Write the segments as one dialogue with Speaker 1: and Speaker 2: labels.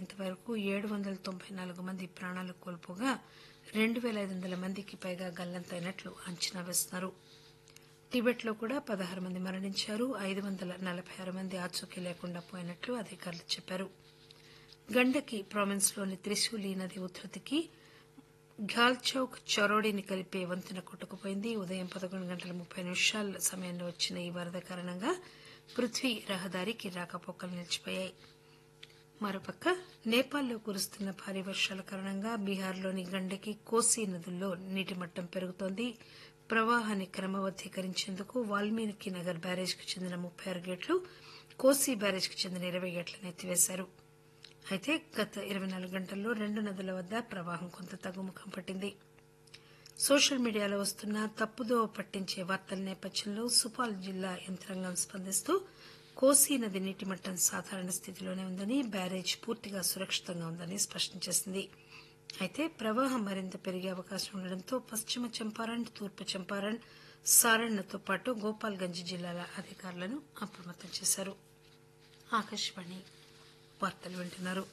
Speaker 1: ఇంతవరకు ఏడు వందల తొంభై నాలుగు మంది ప్రాణాలు కోల్పోగా రెండు పేల ఐదు వందల మందికి పైగా గల్లంతైనట్లు అంచనా వేస్తున్నారు టిబెట్లో కూడా పదహారు మంది మరణించారు ఐదు వందల నలభై ఆరు మంది ఆచూకీ లేకుండా పోయినట్లు అధికారులు చెప్పారు గండకి ప్రావిన్స్లోని త్రిశూలి నది ఉధృతికి ఘాల్చౌక్ చొరోడిని కలిపే వంతెన కొట్టుకుపోయింది ఉదయం పదకొండు గంటల ముప్పై నిమిషాల సమయంలో వచ్చిన ఈ వరద కారణంగా పృథ్వీ రహదారికి రాకపోకలు నిలిచిపోయాయి మరోపక్క నేపాల్లో కురుస్తున్న భారీ వర్షాల కారణంగా బీహార్లోని గండకి కోసీ నదుల్లో నీటి మట్టం పెరుగుతోంది ప్రవాహాన్ని క్రమబద్దీకరించేందుకు వాల్మీకి నగర్ బ్యారేజ్కు చెందిన ముప్పై ఆరు గేట్లు కోసీ బ్యారేజ్కు చెందిన ఇరవై గేట్లను ఎత్తివేశారు అయితే గత ఇరవై నాలుగు గంటల్లో రెండు నదుల వద్ద ప్రవాహం కొంత తగ్గుముఖం పట్టింది సోషల్ మీడియాలో వస్తున్న తప్పుదో పట్టించే వార్తల నేపథ్యంలో సుపాల్ జిల్లా యంత్రాంగం స్పందిస్తూ కోసీ నది నీటి మట్టం సాధారణ స్థితిలోనే ఉందని బ్యారేజ్ పూర్తిగా సురక్షితంగా ఉందని స్పష్టం చేసింది అయితే ప్రవాహం మరింత పెరిగే అవకాశం ఉండడంతో పశ్చిమ చంపారణ్ తూర్పు చంపారణ్ సారణ్తో పాటు గోపాల్గంజ్ జిల్లాల అధికారులను అప్రమత్తం చేశారు ఆకాశవాణి వార్తలు వింటున్నారు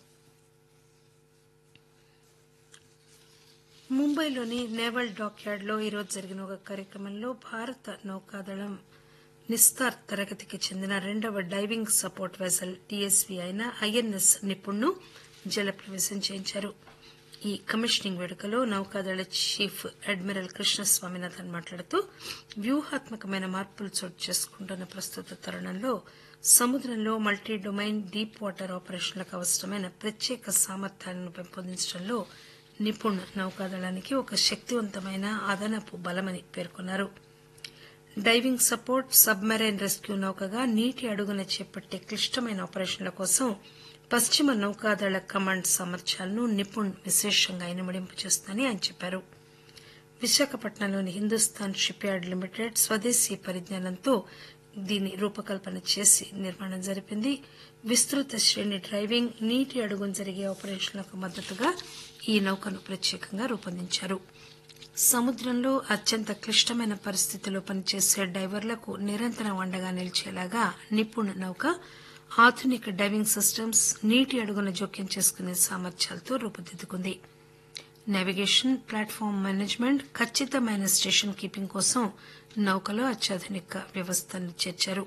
Speaker 1: ముంబైలోని నేవల్ డాక్ యార్డ్లో ఈరోజు జరిగిన ఒక కార్యక్రమంలో భారత నౌకాదళం నిస్తార్ తరగతికి చెందిన రెండవ డైవింగ్ సపోర్ట్ వెసల్ టీఎస్వీ అయిన ఐఎన్ఎస్ నిపుణ్ను జలప్రవేశం చేయించారు ఈ కమిషనింగ్ వేడుకలో నౌకాదళ చీఫ్ అడ్మిరల్ కృష్ణస్వామినాథన్ మాట్లాడుతూ వ్యూహాత్మకమైన మార్పులు చోటు చేసుకుంటున్న ప్రస్తుత తరుణంలో సముద్రంలో మల్టీ డొమైన్ డీప్ వాటర్ ఆపరేషన్లకు అవసరమైన ప్రత్యేక సామర్థ్యాలను పెంపొందించడంలో నిపుణ్ నౌకాదళానికి ఒక శక్తివంతమైన అదనపు బలమని పేర్కొన్నారు డైవింగ్ సపోర్ట్ సబ్మెరైన్ రెస్క్యూ నౌకగా నీటి అడుగున చేపట్టే క్లిష్టమైన ఆపరేషన్ల కోసం పశ్చిమ నౌకాదళ కమాండ్ సామర్థ్యాలను నిపుణ్ విశేషంగా ఇనుమడింపు చేస్తుందని ఆయన చెప్పారు విశాఖపట్నంలోని హిందుస్థాన్ షిప్ యార్డ్ లిమిటెడ్ స్వదేశీ పరిజ్ఞానంతో దీని రూపకల్పన చేసి నిర్మాణం జరిపింది విస్తృత శ్రేణి డ్రైవింగ్ నీటి అడుగున జరిగే ఆపరేషన్లకు మద్దతుగా ఈ నౌకను ప్రత్యేకంగా రూపొందించారు సముద్రంలో అత్యంత క్లిష్టమైన పరిస్థితుల్లో పనిచేసే డైవర్లకు నిరంతరం అండగా నిలిచేలాగా నిపుణ్ నౌక ఆధునిక డైవింగ్ సిస్టమ్స్ నీటి అడుగున జోక్యం చేసుకునే సామర్థ్యాలతో రూపుదిద్దుకుంది నావిగేషన్ ప్లాట్ఫామ్ మేనేజ్మెంట్ ఖచ్చితమైన స్టేషన్ కీపింగ్ కోసం నౌకలో అత్యాధునిక వ్యవస్థను చేర్చారు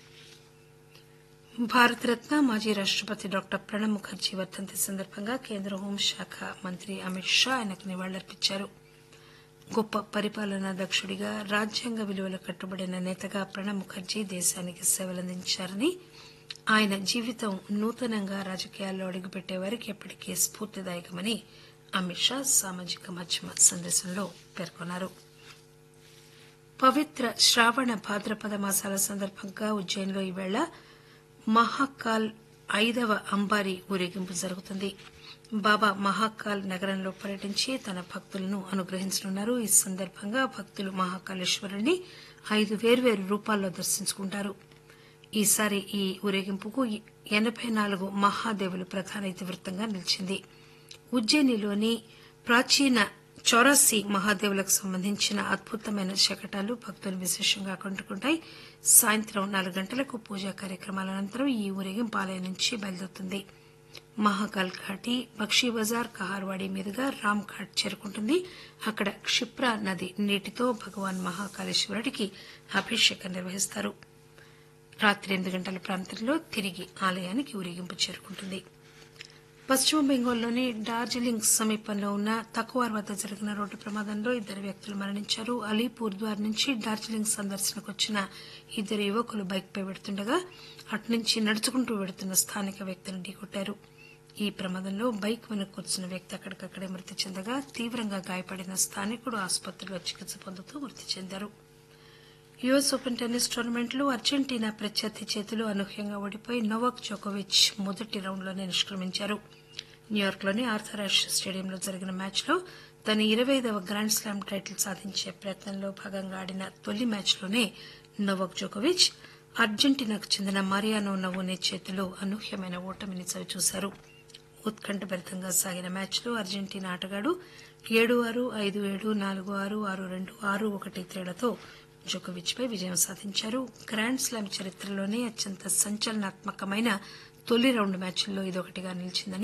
Speaker 1: భారతరత్న మాజీ రాష్టపతి డాక్టర్ ప్రణబ్ ముఖర్జీ వర్ధంతి సందర్భంగా కేంద్ర హోంశాఖ మంత్రి అమిత్ షా ఆయనకు నివాళులర్పించారు గొప్ప పరిపాలనా దక్షుడిగా రాజ్యాంగ విలువలు కట్టుబడిన నేతగా ప్రణబ్ ముఖర్జీ దేశానికి సేవలందించారని ఆయన జీవితం నూతనంగా రాజకీయాల్లో అడుగుపెట్టే వారికి ఎప్పటికీ స్ఫూర్తిదాయకమని అమిత్ షా సామాజిక మాధ్యమ సందేశంలో పేర్కొన్నారు పవిత్ర శ్రావణ భాద్రపద మాసాల సందర్భంగా ఉజ్జయిన్లో ఈవేళ మహాకాల్ ఐదవ అంబారీ ఊరేగింపు జరుగుతుంది బాబా మహాకాల్ నగరంలో పర్యటించి తన భక్తులను అనుగ్రహించనున్నారు ఈ సందర్భంగా భక్తులు మహాకాళేశ్వరుని ఐదు వేర్వేరు రూపాల్లో దర్శించుకుంటారు ఈసారి ఈ ఊరేగింపుకు ఎనబై నాలుగు మహాదేవులు ప్రధాన ఇతివృత్తంగా నిలిచింది ఉజ్జయినిలోని ప్రాచీన చౌరాసి మహాదేవులకు సంబంధించిన అద్భుతమైన శకటాలు భక్తులు విశేషంగా ఆకట్టుకుంటాయి సాయంత్రం నాలుగు గంటలకు పూజా కార్యక్రమాల అనంతరం ఈ ఊరేగింపు ఆలయం నుంచి బయలుదేరుతుంది మహాకాల్ ఘాటి బక్షీ బజార్ కహార్వాడి మీదుగా రామ్ ఘాట్ చేరుకుంటుంది అక్కడ క్షిప్రా నది నీటితో భగవాన్ మహాకాళేశ్వరుడికి అభిషేకం నిర్వహిస్తారు రాత్రి ఎనిమిది గంటల ప్రాంతంలో తిరిగి ఆలయానికి ఊరేగింపు చేరుకుంటుంది పశ్చిమ బెంగాల్లోని డార్జిలింగ్ సమీపంలో ఉన్న తక్కువార్ వద్ద జరిగిన రోడ్డు ప్రమాదంలో ఇద్దరు వ్యక్తులు మరణించారు అలీపూర్ ద్వార్ నుంచి డార్జిలింగ్ సందర్శనకు వచ్చిన ఇద్దరు యువకులు బైక్పై వెడుతుండగా అటునుంచి నడుచుకుంటూ వెడుతున్న స్థానిక వ్యక్తిని ఢీకొట్టారు ఈ ప్రమాదంలో బైక్ వెనక కూర్చున్న వ్యక్తి అక్కడికక్కడే మృతి చెందగా తీవ్రంగా గాయపడిన స్థానికుడు ఆసుపత్రిలో చికిత్స పొందుతూ మృతి చెందారు యుఎస్ ఓపెన్ టెన్నిస్ టోర్నమెంట్లో అర్జెంటీనా ప్రత్యర్థి చేతిలో అనూహ్యంగా ఓడిపోయి నోవాక్ జోకోవిచ్ మొదటి రౌండ్లోనే నిష్క్రమించారు న్యూయార్క్లోని ఆర్థర్ యాష్ స్టేడియంలో జరిగిన మ్యాచ్లో తన ఇరవై ఐదవ గ్రాండ్ స్లామ్ టైటిల్ సాధించే ప్రయత్నంలో భాగంగా ఆడిన తొలి మ్యాచ్లోనే నోవాక్ జోకోవిచ్ అర్జెంటీనాకు చెందిన mariano నవోనే చేతిలో అనూహ్యమైన ఓటమిని చవిచూశారు ఉత్కంఠభరితంగా సాగిన మ్యాచ్లో అర్జెంటీనా ఆటగాడు ఏడు ఆరు ఐదు ఏడు నాలుగు ఆరు ఆరు రెండు ఆరు ఒకటి తేడాతో జోకోవిచ్ పై విజయం సాధించారు గ్రాండ్ స్లామ్ చరిత్రలోనే అత్యంత సంచలనాత్మకమైన తొలి రౌండ్ మ్యాచ్ల్లో ఇదొకటిగా నిలిచిందని